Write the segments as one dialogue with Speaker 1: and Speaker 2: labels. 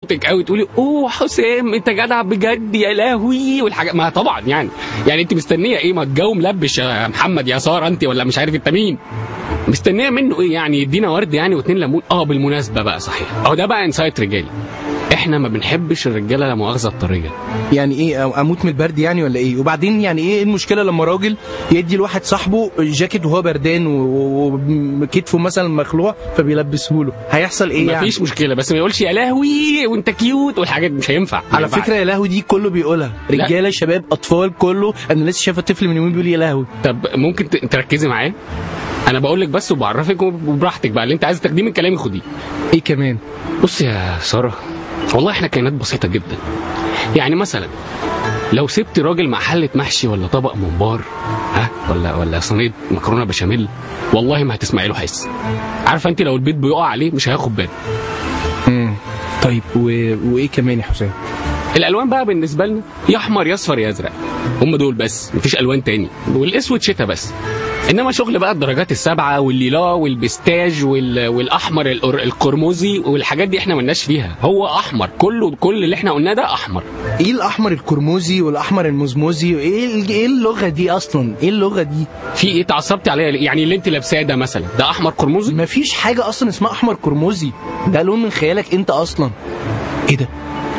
Speaker 1: اوضتك قوي تقولي اوه حسام انت جدع بجد يا لهوي والحاجات ما طبعا يعني يعني انت مستنيه ايه ما الجو ملبش يا محمد يا ساره انت ولا مش عارف انت مين مستنيه منه ايه يعني يدينا ورد يعني واتنين ليمون اه بالمناسبه بقى صحيح اهو ده بقى انسايت رجالي احنا ما بنحبش الرجاله لا مؤاخذه الطريه
Speaker 2: يعني ايه أ- اموت من البرد يعني ولا ايه وبعدين يعني ايه المشكله لما راجل يدي لواحد صاحبه جاكيت وهو بردان و- و- وكتفه مثلا مخلوع فبيلبسه له هيحصل ايه يعني
Speaker 1: مفيش مشكله بس ما يقولش يا لهوي وانت كيوت والحاجات دي مش هينفع
Speaker 2: على
Speaker 1: ما ينفعش.
Speaker 2: فكره يا لهوي دي كله بيقولها
Speaker 1: لا.
Speaker 2: رجاله شباب اطفال كله انا لسه شايف الطفل من يومين بيقول يا لهوي
Speaker 1: طب ممكن ت- تركزي معايا انا بقول لك بس وبعرفك وبراحتك بقى اللي انت عايز تاخديه من كلامي خديه
Speaker 2: ايه كمان
Speaker 1: بص يا ساره والله احنا كائنات بسيطه جدا يعني مثلا لو سبت راجل مع حله محشي ولا طبق ممبار ها ولا ولا صينيه مكرونه بشاميل والله ما هتسمعي له حس عارفه انت لو البيت بيقع عليه مش هياخد باله
Speaker 2: امم طيب و... وايه كمان يا حسام
Speaker 1: الالوان بقى بالنسبه لنا يا احمر يا اصفر يا ازرق هم دول بس مفيش الوان تاني والاسود شتا بس انما شغل بقى الدرجات السبعه والليلا والبستاج وال... والاحمر القر- القرمزي والحاجات دي احنا ملناش فيها هو احمر كله كل اللي احنا قلناه ده احمر
Speaker 2: ايه الاحمر الكرموزي والاحمر المزموزي ايه ال- ايه اللغه دي اصلا ايه اللغه دي
Speaker 1: في ايه اتعصبتي عليا ليه؟ يعني اللي انت لابساه ده مثلا ده احمر قرمزي
Speaker 2: مفيش حاجه اصلا اسمها احمر كرموزي ده لون من خيالك انت اصلا ايه ده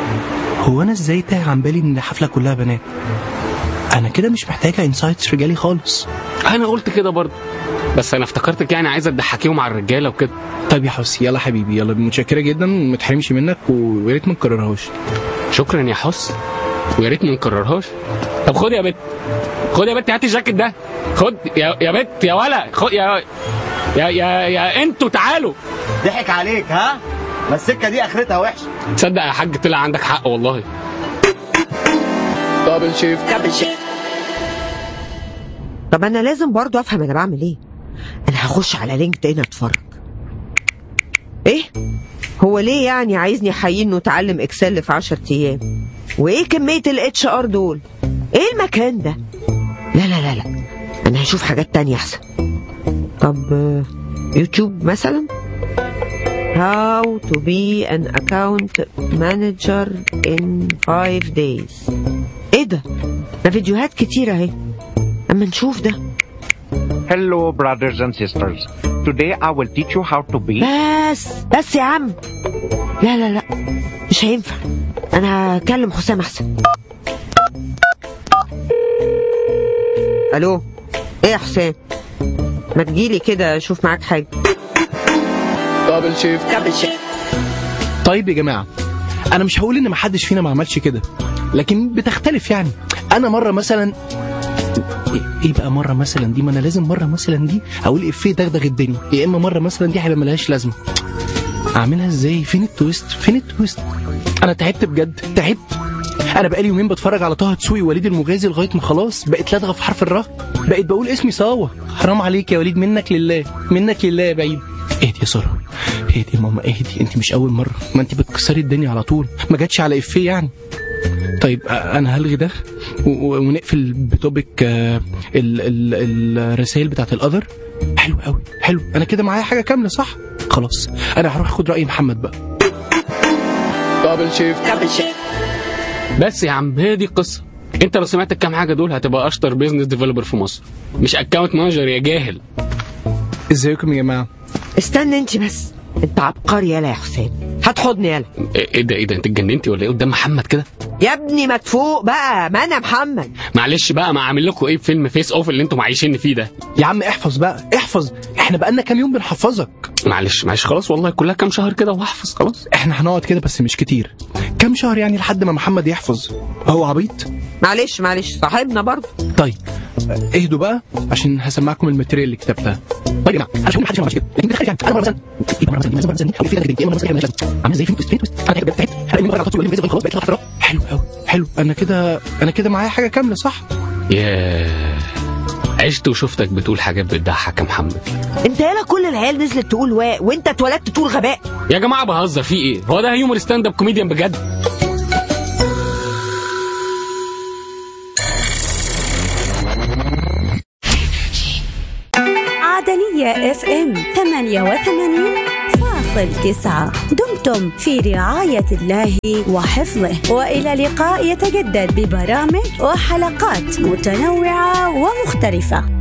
Speaker 2: هو انا ازاي تاه عن بالي ان الحفله كلها بنات انا كده مش محتاجه انسايتس رجالي خالص
Speaker 1: انا قلت كده برضه بس انا افتكرتك يعني عايزه تضحكيهم على الرجاله وكده
Speaker 2: طيب يا حسي يلا حبيبي يلا متشكره جدا ما تحرمش منك و- ويا ريت ما نكررهاش
Speaker 1: شكرا يا حس ويا ريت ما نكررهاش طب خد يا بت خد يا بت هات الجاكيت ده خد يا يا بت يا ولا خد يا يا يا, يا انتوا تعالوا
Speaker 3: ضحك عليك ها ما السكه دي اخرتها وحشه
Speaker 1: تصدق يا حاج طلع عندك حق والله دبل شيفت
Speaker 4: طب انا لازم برضو افهم انا بعمل ايه انا هخش على لينكد ان اتفرج ايه هو ليه يعني عايزني احيي انه اتعلم اكسل في 10 ايام وايه كميه الاتش ار دول ايه المكان ده لا لا لا لا انا هشوف حاجات تانية احسن طب آه، يوتيوب مثلا How to be an account manager in 5 days ايه ده ده فيديوهات كتير اهي اما نشوف ده
Speaker 5: Hello, brothers and sisters. Today I will teach you how to be.
Speaker 4: بس بس يا عم لا لا لا مش هينفع انا هكلم حسام احسن الو ايه يا حسام ما تجيلي كده اشوف معاك حاجه
Speaker 1: دبل شيفت
Speaker 2: طيب يا جماعه انا مش هقول ان محدش فينا ما عملش كده لكن بتختلف يعني انا مره مثلا إيه- ايه بقى مره مثلا دي ما انا لازم مره مثلا دي اقول افيه دغدغ الدنيا يا اما مره مثلا دي هيبقى ملهاش لازمه اعملها ازاي فين التويست فين التويست انا تعبت بجد تعبت انا بقالي يومين بتفرج على طه دسوقي ووليد المغازي لغايه ما خلاص بقيت لدغه في حرف الراء بقيت بقول اسمي صاوه حرام عليك يا وليد منك لله منك لله يا بعيد اهدي يا ساره اهدي يا ماما اهدي انت مش اول مره ما انت بتكسري الدنيا على طول ما جاتش على افيه يعني طيب آه، انا هلغي ده و- و- ونقفل بتوبك آه، ال- ال- الرسائل بتاعت الاذر حلو قوي حلو انا كده معايا حاجه كامله صح خلاص انا هروح اخد راي محمد بقى
Speaker 1: دبل شيفت بس يا عم هي دي القصه انت لو سمعت الكام حاجه دول هتبقى اشطر بيزنس ديفلوبر في مصر مش اكونت مانجر يا جاهل
Speaker 2: ازيكم يا جماعه
Speaker 4: استنى انت بس انت عبقري يالا يا حسام هات حضني يالا
Speaker 1: ايه إيه ده ايه ده انت اتجننتي ولا ايه قدام محمد كده
Speaker 4: يا ابني ما تفوق بقى ما انا محمد
Speaker 1: معلش بقى ما اعمل لكم ايه في فيلم فيس اوف اللي انتم عايشين فيه ده
Speaker 2: يا عم احفظ بقى احفظ احنا بقالنا كام يوم بنحفظك
Speaker 1: معلش معلش خلاص والله كلها كام شهر كده وهحفظ خلاص
Speaker 2: احنا هنقعد كده بس مش كتير كام شهر يعني لحد ما محمد يحفظ هو عبيط
Speaker 4: معلش معلش صاحبنا برضه
Speaker 2: طيب آه، اهدوا بقى عشان هسمعكم الماتيريال اللي كتبتها طيب يا جماعه انا مش هقول محدش ما عملش كده لكن بتخيل يعني انا مره مثلا يبقى مره مثلا مره مثلا او في ده يبقى مره مثلا مالهاش لازمه عامل زي فين تويست فين تويست انا تعبت تعبت انا من على طول ولا خلاص بقيت لحظه حلو قوي حلو انا كده انا كده معايا حاجه كامله صح
Speaker 1: ياه عشت وشفتك بتقول حاجات بتضحك يا محمد
Speaker 4: انت يالا كل العيال نزلت تقول واء وانت اتولدت تقول غباء
Speaker 1: يا جماعه بهزر في ايه هو ده هيومر ستاند اب كوميديان بجد
Speaker 6: عدنية اف ام 88 فاصلة فاصل تسعة دمتم في رعاية الله وحفظه وإلى لقاء يتجدد ببرامج وحلقات متنوعة ومختلفة